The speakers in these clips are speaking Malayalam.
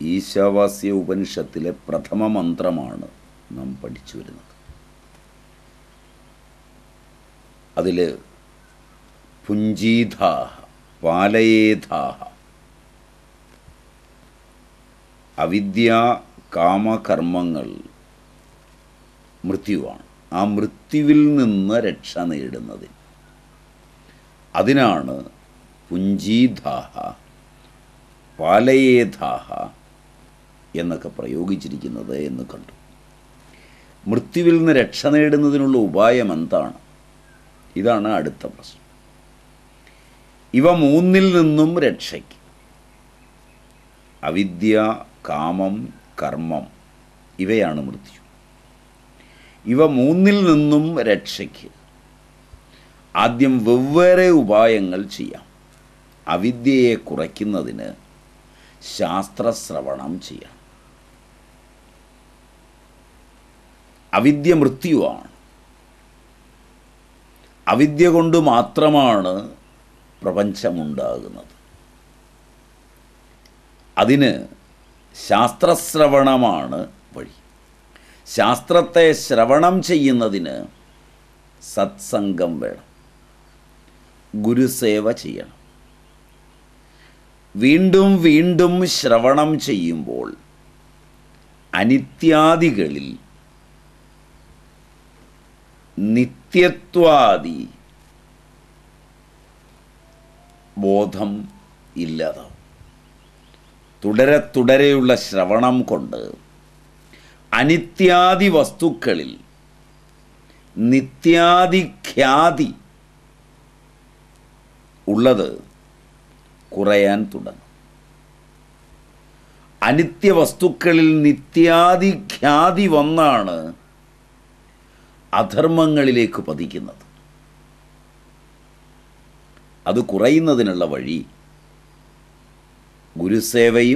ഈശാവാസ്യ ഉപനിഷത്തിലെ പ്രഥമ മന്ത്രമാണ് നാം പഠിച്ചു വരുന്നത് അതിൽ പുഞ്ചീധാഹ പാലയേധാഹ അവിദ്യ കാമകർമ്മങ്ങൾ മൃത്യുവാണ് ആ മൃത്യുവിൽ നിന്ന് രക്ഷ നേടുന്നതിന് അതിനാണ് പുഞ്ചീധാഹ പാലയേധാഹ എന്നൊക്കെ പ്രയോഗിച്ചിരിക്കുന്നത് എന്ന് കണ്ടു മൃത്യുവിൽ നിന്ന് രക്ഷ നേടുന്നതിനുള്ള ഉപായം എന്താണ് ഇതാണ് അടുത്ത പ്രശ്നം ഇവ മൂന്നിൽ നിന്നും രക്ഷയ്ക്ക് അവിദ്യ കാമം കർമ്മം ഇവയാണ് മൃത്യു ഇവ മൂന്നിൽ നിന്നും രക്ഷയ്ക്ക് ആദ്യം വെവ്വേറെ ഉപായങ്ങൾ ചെയ്യാം അവിദ്യയെ കുറയ്ക്കുന്നതിന് ശാസ്ത്രശ്രവണം ചെയ്യാം അവിദ്യ മൃത്യുവാണ് അവിദ്യ കൊണ്ട് മാത്രമാണ് പ്രപഞ്ചമുണ്ടാകുന്നത് അതിന് ശാസ്ത്രശ്രവണമാണ് വഴി ശാസ്ത്രത്തെ ശ്രവണം ചെയ്യുന്നതിന് സത്സംഗം വേണം ഗുരുസേവ ചെയ്യണം വീണ്ടും വീണ്ടും ശ്രവണം ചെയ്യുമ്പോൾ അനിത്യാദികളിൽ നിത്യത്വാദി ബോധം ഇല്ലാതാവും തുടരെ തുടരെയുള്ള ശ്രവണം കൊണ്ട് അനിത്യാദി വസ്തുക്കളിൽ നിത്യാദിഖ്യാതി ഉള്ളത് കുറയാൻ തുടങ്ങും അനിത്യ വസ്തുക്കളിൽ നിത്യാദിഖ്യാതി വന്നാണ് അധർമ്മങ്ങളിലേക്ക് പതിക്കുന്നത് അത് കുറയുന്നതിനുള്ള വഴി ഗുരുസേവയും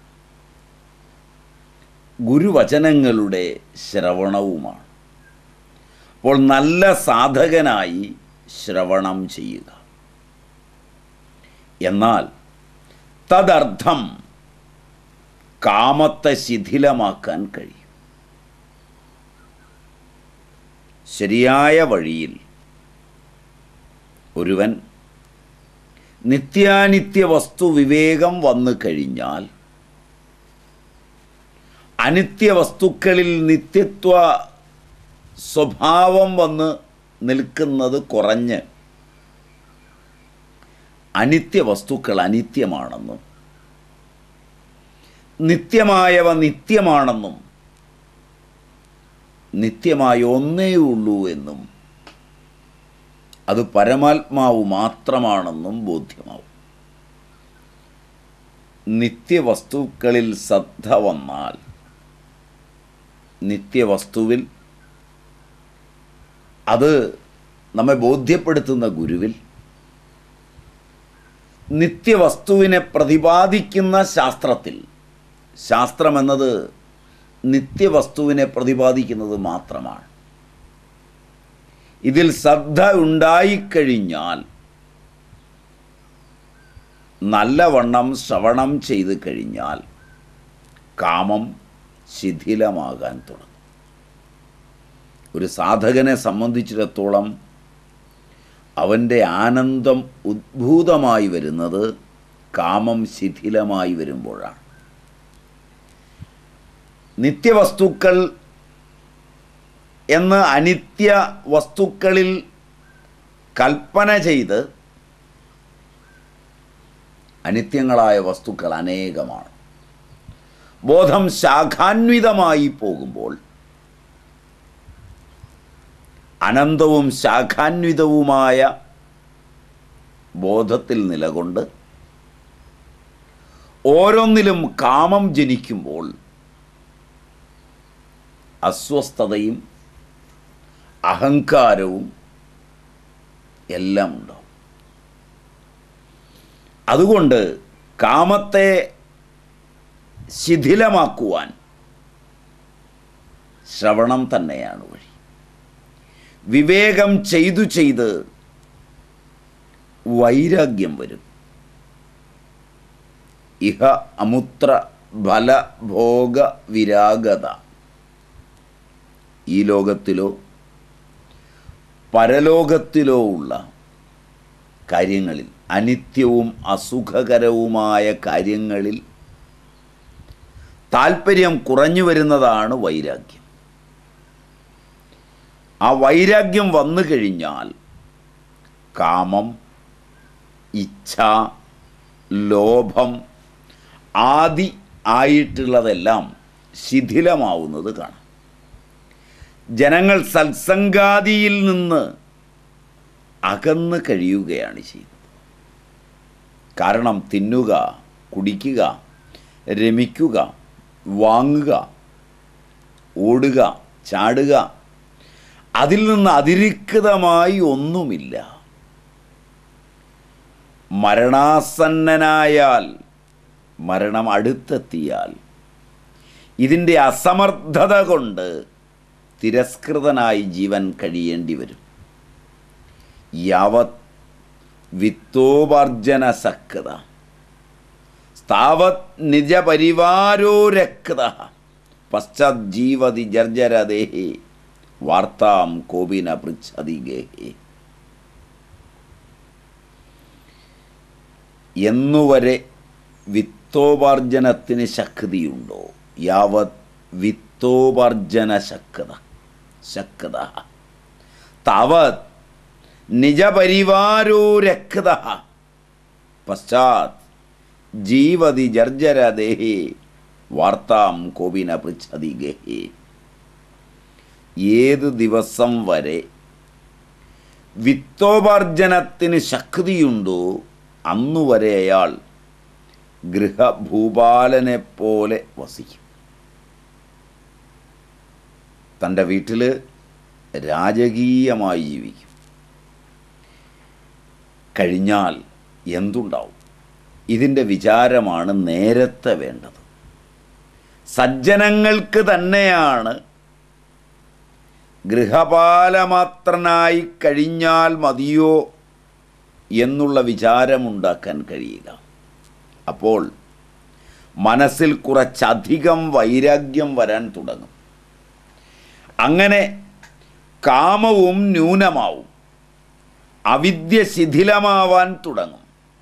ഗുരുവചനങ്ങളുടെ ശ്രവണവുമാണ് അപ്പോൾ നല്ല സാധകനായി ശ്രവണം ചെയ്യുക എന്നാൽ തദർത്ഥം കാമത്തെ ശിഥിലമാക്കാൻ കഴിയും ശരിയായ വഴിയിൽ ഒരുവൻ നിത്യാനിത്യ വസ്തു വിവേകം വന്നു കഴിഞ്ഞാൽ അനിത്യ വസ്തുക്കളിൽ നിത്യത്വ സ്വഭാവം വന്ന് നിൽക്കുന്നത് കുറഞ്ഞ് അനിത്യ വസ്തുക്കൾ അനിത്യമാണെന്നും നിത്യമായവ നിത്യമാണെന്നും നിത്യമായ ഒന്നേ ഉള്ളൂ എന്നും അത് പരമാത്മാവ് മാത്രമാണെന്നും ബോധ്യമാവും നിത്യവസ്തുക്കളിൽ ശ്രദ്ധ വന്നാൽ നിത്യവസ്തുവിൽ അത് നമ്മെ ബോധ്യപ്പെടുത്തുന്ന ഗുരുവിൽ നിത്യവസ്തുവിനെ പ്രതിപാദിക്കുന്ന ശാസ്ത്രത്തിൽ ശാസ്ത്രമെന്നത് നിത്യവസ്തുവിനെ പ്രതിപാദിക്കുന്നത് മാത്രമാണ് ഇതിൽ ശ്രദ്ധ ഉണ്ടായിക്കഴിഞ്ഞാൽ നല്ലവണ്ണം ശ്രവണം ചെയ്ത് കഴിഞ്ഞാൽ കാമം ശിഥിലമാകാൻ തുടങ്ങും ഒരു സാധകനെ സംബന്ധിച്ചിടത്തോളം അവൻ്റെ ആനന്ദം ഉദ്ഭൂതമായി വരുന്നത് കാമം ശിഥിലമായി വരുമ്പോഴാണ് നിത്യവസ്തുക്കൾ എന്ന് അനിത്യ വസ്തുക്കളിൽ കൽപ്പന ചെയ്ത് അനിത്യങ്ങളായ വസ്തുക്കൾ അനേകമാണ് ബോധം ശാഖാന്വിതമായി പോകുമ്പോൾ അനന്തവും ശാഖാന്വിതവുമായ ബോധത്തിൽ നിലകൊണ്ട് ഓരോന്നിലും കാമം ജനിക്കുമ്പോൾ അസ്വസ്ഥതയും അഹങ്കാരവും എല്ലാം ഉണ്ടാവും അതുകൊണ്ട് കാമത്തെ ശിഥിലമാക്കുവാൻ ശ്രവണം തന്നെയാണ് വഴി വിവേകം ചെയ്തു ചെയ്ത് വൈരാഗ്യം വരും ഇഹ അമുത്ര ഫലഭോഗ വിരാഗത ഈ ലോകത്തിലോ പരലോകത്തിലോ ഉള്ള കാര്യങ്ങളിൽ അനിത്യവും അസുഖകരവുമായ കാര്യങ്ങളിൽ താല്പര്യം കുറഞ്ഞു വരുന്നതാണ് വൈരാഗ്യം ആ വൈരാഗ്യം വന്നു കഴിഞ്ഞാൽ കാമം ഇച്ഛ ലോഭം ആദി ആയിട്ടുള്ളതെല്ലാം ശിഥിലമാവുന്നത് കാണാം ജനങ്ങൾ സത്സംഗാദിയിൽ നിന്ന് അകന്ന് കഴിയുകയാണ് ചെയ്യുന്നത് കാരണം തിന്നുക കുടിക്കുക രമിക്കുക വാങ്ങുക ഓടുക ചാടുക അതിൽ നിന്ന് അതിരിക്തമായി ഒന്നുമില്ല മരണാസന്നനായാൽ മരണം അടുത്തെത്തിയാൽ ഇതിൻ്റെ അസമർത്ഥത കൊണ്ട് തിരസ്കൃതനായി ജീവൻ കഴിയേണ്ടി വരും യാവത് വിത്തോപാർജന സക്ത സ്ഥാവത് നിജപരിവാരോ രക്ത പശ്ചാജ്ജീവതി ജർജരദേഹേ വാർത്താം കോപിന പൃച്ഛതി ഗേഹേ എന്നുവരെ വിത്തോപാർജനത്തിന് ശക്തിയുണ്ടോ യാവത് വിത്തോപാർജന ശക്ത ശക്ത താവത് നിജപരിവാരോ രക്ത പശ്ചാത് ജീവതി ജർജരദേഹേ വാർത്താം കോപിന പൃച്ഛതി ഗേഹേ ഏത് ദിവസം വരെ വിത്തോപാർജനത്തിന് ശക്തിയുണ്ടോ അന്നുവരെ അയാൾ ഗൃഹഭൂപാലനെ പോലെ വസിക്കും തൻ്റെ വീട്ടിൽ രാജകീയമായി ജീവിക്കും കഴിഞ്ഞാൽ എന്തുണ്ടാവും ഇതിൻ്റെ വിചാരമാണ് നേരത്തെ വേണ്ടത് സജ്ജനങ്ങൾക്ക് തന്നെയാണ് ഗൃഹപാലമാത്രനായി കഴിഞ്ഞാൽ മതിയോ എന്നുള്ള വിചാരമുണ്ടാക്കാൻ കഴിയുക അപ്പോൾ മനസ്സിൽ കുറച്ചധികം വൈരാഗ്യം വരാൻ തുടങ്ങും അങ്ങനെ കാമവും ന്യൂനമാവും അവിദ്യ ശിഥിലമാവാൻ തുടങ്ങും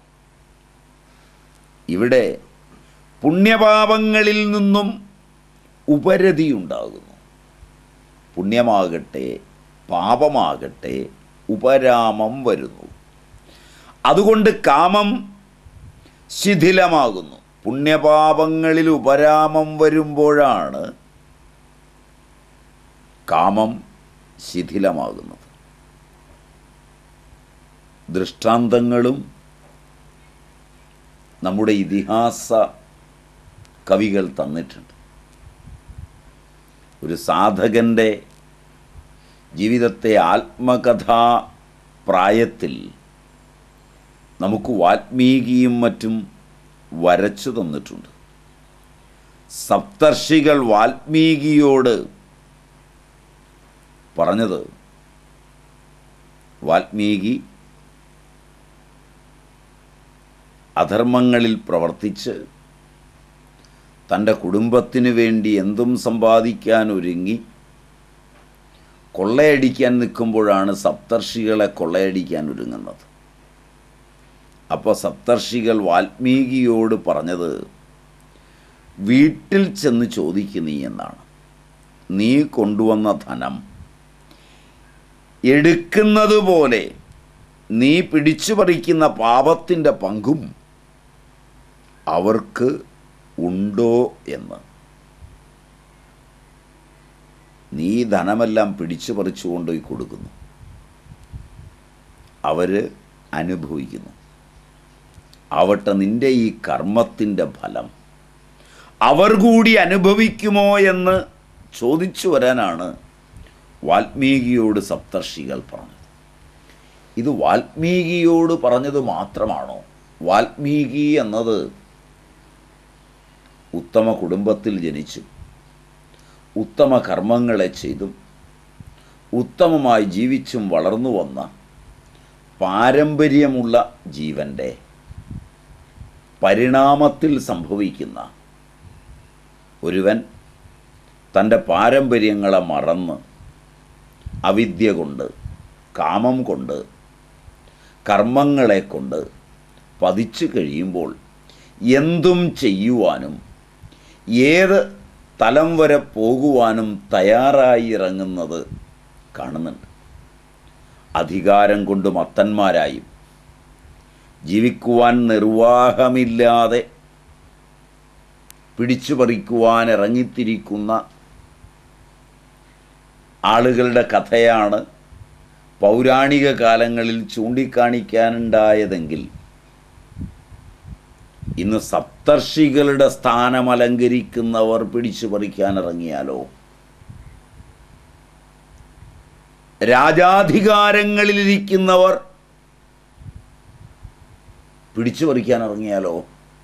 ഇവിടെ പുണ്യപാപങ്ങളിൽ നിന്നും ഉപരതിയുണ്ടാകുന്നു പുണ്യമാകട്ടെ പാപമാകട്ടെ ഉപരാമം വരുന്നു അതുകൊണ്ട് കാമം ശിഥിലമാകുന്നു പുണ്യപാപങ്ങളിൽ ഉപരാമം വരുമ്പോഴാണ് കാമം ശിഥിലമാകുന്നത് ദൃഷ്ടാന്തങ്ങളും നമ്മുടെ ഇതിഹാസ കവികൾ തന്നിട്ടുണ്ട് ഒരു സാധകൻ്റെ ജീവിതത്തെ ആത്മകഥാ പ്രായത്തിൽ നമുക്ക് വാൽമീകിയും മറ്റും വരച്ചു തന്നിട്ടുണ്ട് സപ്തർഷികൾ വാൽമീകിയോട് പറഞ്ഞത് വാൽമീകി അധർമ്മങ്ങളിൽ പ്രവർത്തിച്ച് തൻ്റെ കുടുംബത്തിന് വേണ്ടി എന്തും സമ്പാദിക്കാൻ ഒരുങ്ങി കൊള്ളയടിക്കാൻ നിൽക്കുമ്പോഴാണ് സപ്തർഷികളെ കൊള്ളയടിക്കാൻ ഒരുങ്ങുന്നത് അപ്പോൾ സപ്തർഷികൾ വാൽമീകിയോട് പറഞ്ഞത് വീട്ടിൽ ചെന്ന് ചോദിക്കു നീ എന്നാണ് നീ കൊണ്ടുവന്ന ധനം എടുക്കുന്നത് പോലെ നീ പിടിച്ചു പറിക്കുന്ന പാപത്തിൻ്റെ പങ്കും അവർക്ക് ഉണ്ടോ എന്ന് നീ ധനമെല്ലാം പിടിച്ചു പറിച്ചു കൊണ്ടുപോയി കൊടുക്കുന്നു അവർ അനുഭവിക്കുന്നു ആവട്ടെ നിന്റെ ഈ കർമ്മത്തിൻ്റെ ഫലം അവർ കൂടി അനുഭവിക്കുമോ എന്ന് ചോദിച്ചു വരാനാണ് വാൽമീകിയോട് സപ്തർഷികൾ പറഞ്ഞത് ഇത് വാൽമീകിയോട് പറഞ്ഞത് മാത്രമാണോ വാൽമീകി എന്നത് ഉത്തമ കുടുംബത്തിൽ ജനിച്ചു ഉത്തമ കർമ്മങ്ങളെ ചെയ്തും ഉത്തമമായി ജീവിച്ചും വളർന്നു വന്ന പാരമ്പര്യമുള്ള ജീവൻ്റെ പരിണാമത്തിൽ സംഭവിക്കുന്ന ഒരുവൻ തൻ്റെ പാരമ്പര്യങ്ങളെ മറന്ന് അവിദ്യ കൊണ്ട് കാമം കൊണ്ട് കർമ്മങ്ങളെ കൊണ്ട് പതിച്ചു കഴിയുമ്പോൾ എന്തും ചെയ്യുവാനും ഏത് തലം വരെ പോകുവാനും തയ്യാറായി ഇറങ്ങുന്നത് കാണുന്നുണ്ട് അധികാരം കൊണ്ട് മത്തന്മാരായും ജീവിക്കുവാൻ നിർവാഹമില്ലാതെ പിടിച്ചു പറിക്കുവാൻ ഇറങ്ങിത്തിരിക്കുന്ന ആളുകളുടെ കഥയാണ് പൗരാണിക കാലങ്ങളിൽ ചൂണ്ടിക്കാണിക്കാനുണ്ടായതെങ്കിൽ ഇന്ന് സപ്തർഷികളുടെ സ്ഥാനം അലങ്കരിക്കുന്നവർ പിടിച്ചു പറിക്കാൻ ഇറങ്ങിയാലോ രാജാധികാരങ്ങളിലിരിക്കുന്നവർ പിടിച്ചു പറിക്കാൻ ഇറങ്ങിയാലോ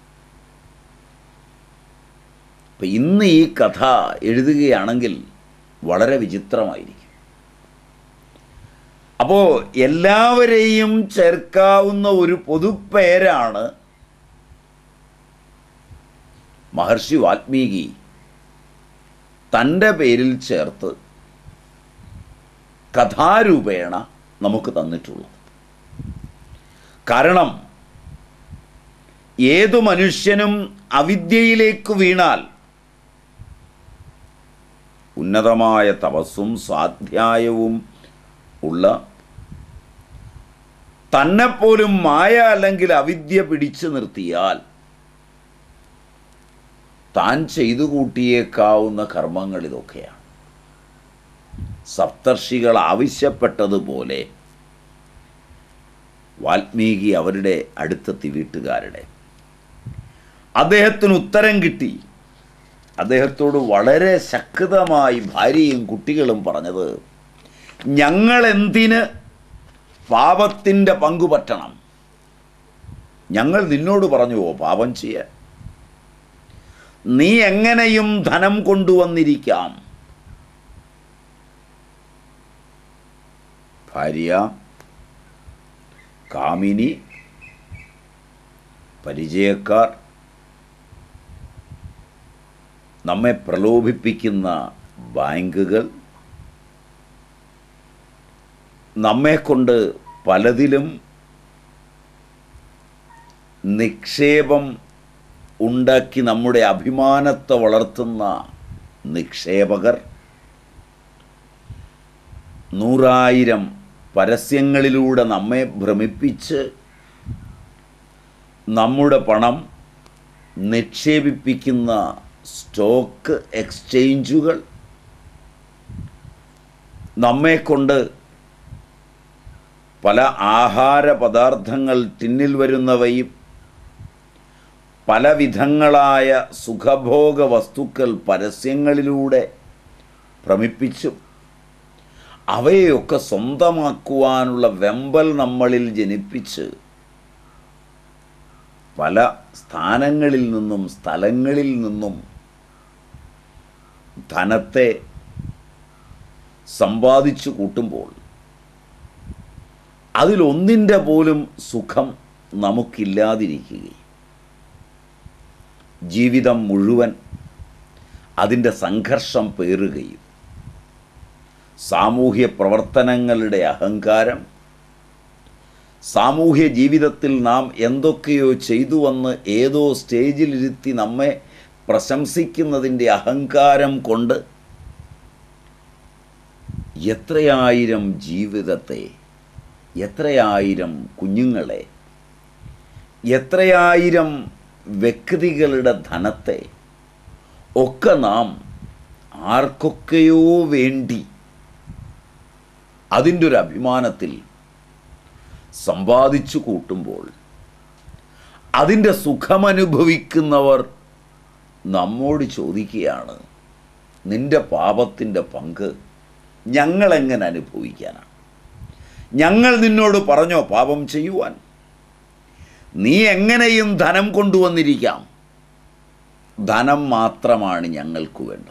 അപ്പം ഇന്ന് ഈ കഥ എഴുതുകയാണെങ്കിൽ വളരെ വിചിത്രമായിരിക്കും അപ്പോൾ എല്ലാവരെയും ചേർക്കാവുന്ന ഒരു പൊതുപ്പേരാണ് മഹർഷി വാൽമീകി തൻ്റെ പേരിൽ ചേർത്ത് കഥാരൂപേണ നമുക്ക് തന്നിട്ടുള്ളത് കാരണം ഏതു മനുഷ്യനും അവിദ്യയിലേക്ക് വീണാൽ ഉന്നതമായ തപസ്സും സ്വാധ്യായവും ഉള്ള തന്നെപ്പോലും മായ അല്ലെങ്കിൽ അവിദ്യ പിടിച്ചു നിർത്തിയാൽ താൻ ചെയ്തു കൂട്ടിയേക്കാവുന്ന കർമ്മങ്ങൾ ഇതൊക്കെയാണ് സപ്തർഷികൾ ആവശ്യപ്പെട്ടതുപോലെ വാൽമീകി അവരുടെ അടുത്തെത്തി വീട്ടുകാരുടെ അദ്ദേഹത്തിന് ഉത്തരം കിട്ടി അദ്ദേഹത്തോട് വളരെ ശക്തമായി ഭാര്യയും കുട്ടികളും പറഞ്ഞത് ഞങ്ങൾ എന്തിന് പാപത്തിൻ്റെ പങ്കു പറ്റണം ഞങ്ങൾ നിന്നോട് പറഞ്ഞുവോ പാപം ചെയ്യാൻ നീ എങ്ങനെയും ധനം കൊണ്ടുവന്നിരിക്കാം ഭാര്യ കാമിനി പരിചയക്കാർ നമ്മെ പ്രലോഭിപ്പിക്കുന്ന ബാങ്കുകൾ നമ്മെക്കൊണ്ട് പലതിലും നിക്ഷേപം ഉണ്ടാക്കി നമ്മുടെ അഭിമാനത്തെ വളർത്തുന്ന നിക്ഷേപകർ നൂറായിരം പരസ്യങ്ങളിലൂടെ നമ്മെ ഭ്രമിപ്പിച്ച് നമ്മുടെ പണം നിക്ഷേപിപ്പിക്കുന്ന സ്റ്റോക്ക് എക്സ്ചേഞ്ചുകൾ നമ്മെക്കൊണ്ട് പല ആഹാര പദാർത്ഥങ്ങൾ ടിന്നിൽ വരുന്നവയും പല വിധങ്ങളായ സുഖഭോഗ വസ്തുക്കൾ പരസ്യങ്ങളിലൂടെ ഭ്രമിപ്പിച്ചും അവയെയൊക്കെ സ്വന്തമാക്കുവാനുള്ള വെമ്പൽ നമ്മളിൽ ജനിപ്പിച്ച് പല സ്ഥാനങ്ങളിൽ നിന്നും സ്ഥലങ്ങളിൽ നിന്നും ധനത്തെ സമ്പാദിച്ചു കൂട്ടുമ്പോൾ അതിലൊന്നിൻ്റെ പോലും സുഖം നമുക്കില്ലാതിരിക്കുകയും ജീവിതം മുഴുവൻ അതിൻ്റെ സംഘർഷം പേറുകയും സാമൂഹ്യ പ്രവർത്തനങ്ങളുടെ അഹങ്കാരം സാമൂഹ്യ ജീവിതത്തിൽ നാം എന്തൊക്കെയോ ചെയ്തുവന്ന് ഏതോ സ്റ്റേജിലിരുത്തി നമ്മെ പ്രശംസിക്കുന്നതിൻ്റെ അഹങ്കാരം കൊണ്ട് എത്രയായിരം ജീവിതത്തെ എത്രയായിരം കുഞ്ഞുങ്ങളെ എത്രയായിരം വ്യക്തികളുടെ ധനത്തെ ഒക്കെ നാം ആർക്കൊക്കെയോ വേണ്ടി അതിൻ്റെ ഒരു അഭിമാനത്തിൽ സമ്പാദിച്ചു കൂട്ടുമ്പോൾ അതിൻ്റെ സുഖമനുഭവിക്കുന്നവർ നമ്മോട് ചോദിക്കുകയാണ് നിന്റെ പാപത്തിൻ്റെ പങ്ക് ഞങ്ങളെങ്ങനെ അനുഭവിക്കാനാണ് ഞങ്ങൾ നിന്നോട് പറഞ്ഞോ പാപം ചെയ്യുവാൻ നീ എങ്ങനെയും ധനം കൊണ്ടുവന്നിരിക്കാം ധനം മാത്രമാണ് ഞങ്ങൾക്ക് വേണ്ടത്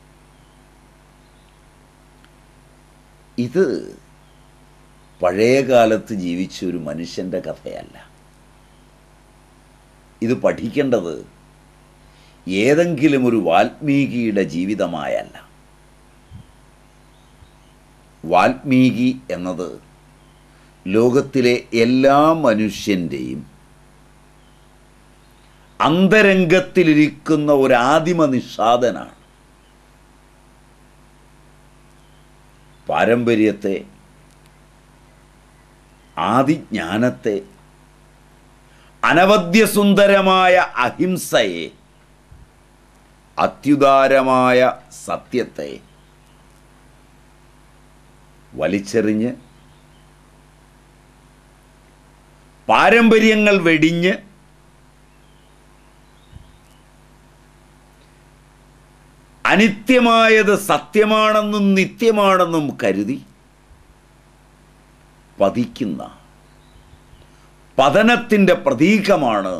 ഇത് പഴയ കാലത്ത് ജീവിച്ച ഒരു മനുഷ്യൻ്റെ കഥയല്ല ഇത് പഠിക്കേണ്ടത് ഏതെങ്കിലും ഒരു വാൽമീകിയുടെ ജീവിതമായല്ല വാൽമീകി എന്നത് ലോകത്തിലെ എല്ലാ മനുഷ്യൻ്റെയും അന്തരംഗത്തിലിരിക്കുന്ന ഒരു ആദിമ നിഷാദനാണ് പാരമ്പര്യത്തെ ആദിജ്ഞാനത്തെ അനവദ്യസുന്ദരമായ അഹിംസയെ അത്യുദാരമായ സത്യത്തെ വലിച്ചെറിഞ്ഞ് പാരമ്പര്യങ്ങൾ വെടിഞ്ഞ് അനിത്യമായത് സത്യമാണെന്നും നിത്യമാണെന്നും കരുതി പതിക്കുന്ന പതനത്തിൻ്റെ പ്രതീകമാണ്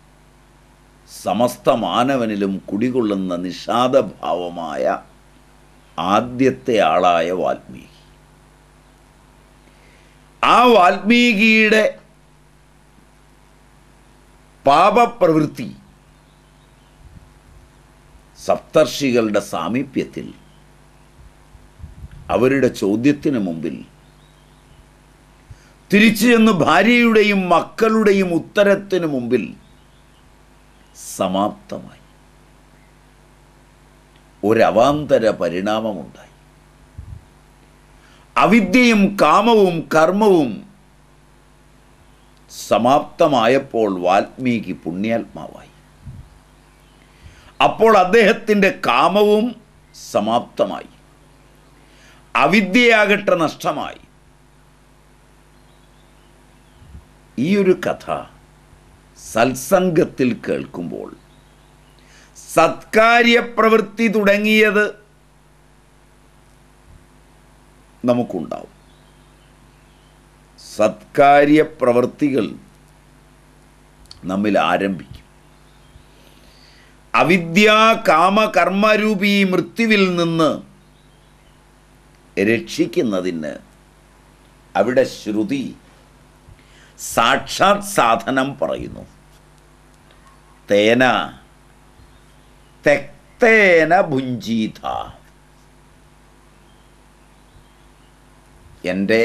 സമസ്ത മാനവനിലും കുടികൊള്ളുന്ന നിഷാദഭാവമായ ആദ്യത്തെ ആളായ വാൽമീകി ആ വാൽമീകിയുടെ പാപപ്രവൃത്തി സപ്തർഷികളുടെ സാമീപ്യത്തിൽ അവരുടെ ചോദ്യത്തിന് മുമ്പിൽ തിരിച്ചു ചെന്ന് ഭാര്യയുടെയും മക്കളുടെയും ഉത്തരത്തിന് മുമ്പിൽ സമാപ്തമായി ഒരവാന്തര പരിണാമമുണ്ടായി അവിദ്യയും കാമവും കർമ്മവും സമാപ്തമായപ്പോൾ വാൽമീകി പുണ്യാത്മാവായി അപ്പോൾ അദ്ദേഹത്തിൻ്റെ കാമവും സമാപ്തമായി അവിദ്യയാകട്ടെ നഷ്ടമായി ഈ ഒരു കഥ സത്സംഗത്തിൽ കേൾക്കുമ്പോൾ സത്കാര്യപ്രവൃത്തി തുടങ്ങിയത് നമുക്കുണ്ടാവും സത്കാര്യപ്രവൃത്തികൾ നമ്മിൽ ആരംഭിക്കും അവിദ്യാ കാമകർമ്മരൂപി മൃത്യുവിൽ നിന്ന് രക്ഷിക്കുന്നതിന് അവിടെ ശ്രുതി സാക്ഷാത് സാധനം പറയുന്നു തേന തെക്തേന ഭുഞ്ചീത എൻ്റെ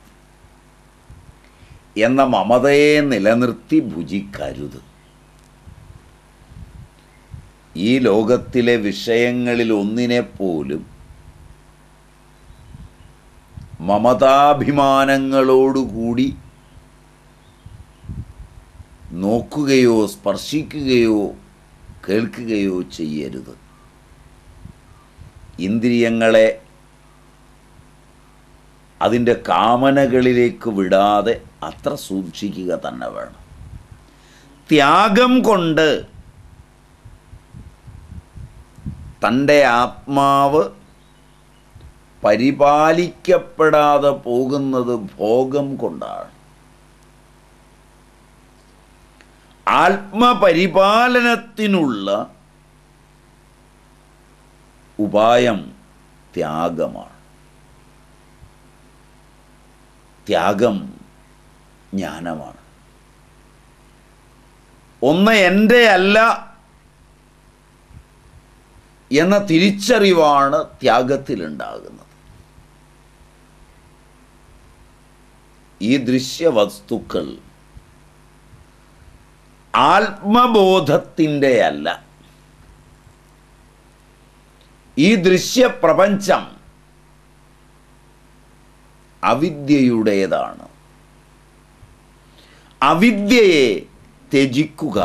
എന്ന മമതയെ നിലനിർത്തി ഭുജിക്കരുത് ഈ ലോകത്തിലെ വിഷയങ്ങളിൽ ഒന്നിനെ പോലും മമതാഭിമാനങ്ങളോടുകൂടി നോക്കുകയോ സ്പർശിക്കുകയോ കേൾക്കുകയോ ചെയ്യരുത് ഇന്ദ്രിയങ്ങളെ അതിൻ്റെ കാമനകളിലേക്ക് വിടാതെ അത്ര സൂക്ഷിക്കുക തന്നെ വേണം ത്യാഗം കൊണ്ട് തൻ്റെ ആത്മാവ് പരിപാലിക്കപ്പെടാതെ പോകുന്നത് ഭോഗം കൊണ്ടാണ് ആത്മപരിപാലനത്തിനുള്ള ഉപായം ത്യാഗമാണ് ത്യാഗം ജ്ഞാനമാണ് ഒന്ന് എൻ്റെ അല്ല എന്ന തിരിച്ചറിവാണ് ത്യാഗത്തിലുണ്ടാകുന്നത് ഈ ദൃശ്യവസ്തുക്കൾ ആത്മബോധത്തിൻ്റെ അല്ല ഈ ദൃശ്യപ്രപഞ്ചം അവിദ്യയുടേതാണ് അവിദ്യയെ ത്യജിക്കുക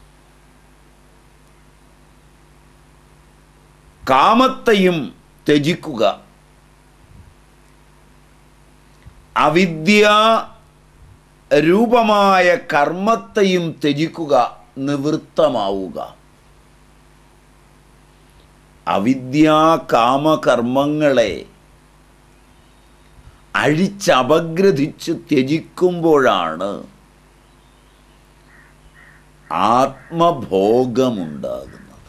കാമത്തെയും ത്യജിക്കുക അവിദ്യ രൂപമായ കർമ്മത്തെയും ത്യജിക്കുക നിവൃത്തമാവുക അവിദ്യാ കാമകർമ്മങ്ങളെ അഴിച്ചപഗ്രഥിച്ച് ത്യജിക്കുമ്പോഴാണ് ആത്മഭോഗമുണ്ടാകുന്നത്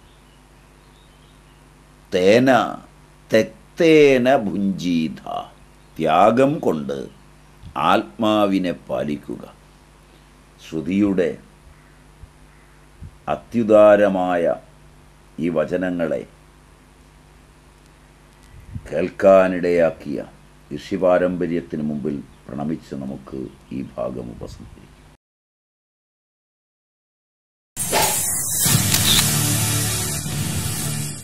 തേന തെക്തേന ഭുഞ്ചീത ത്യാഗം കൊണ്ട് ആത്മാവിനെ പാലിക്കുക ശ്രുതിയുടെ അത്യുദാരമായ ഈ വചനങ്ങളെ കേൾക്കാനിടയാക്കിയ ഋഷിപാരമ്പര്യത്തിന് മുമ്പിൽ പ്രണമിച്ച് നമുക്ക് ഈ ഭാഗം ഉപസംഹരിക്കാം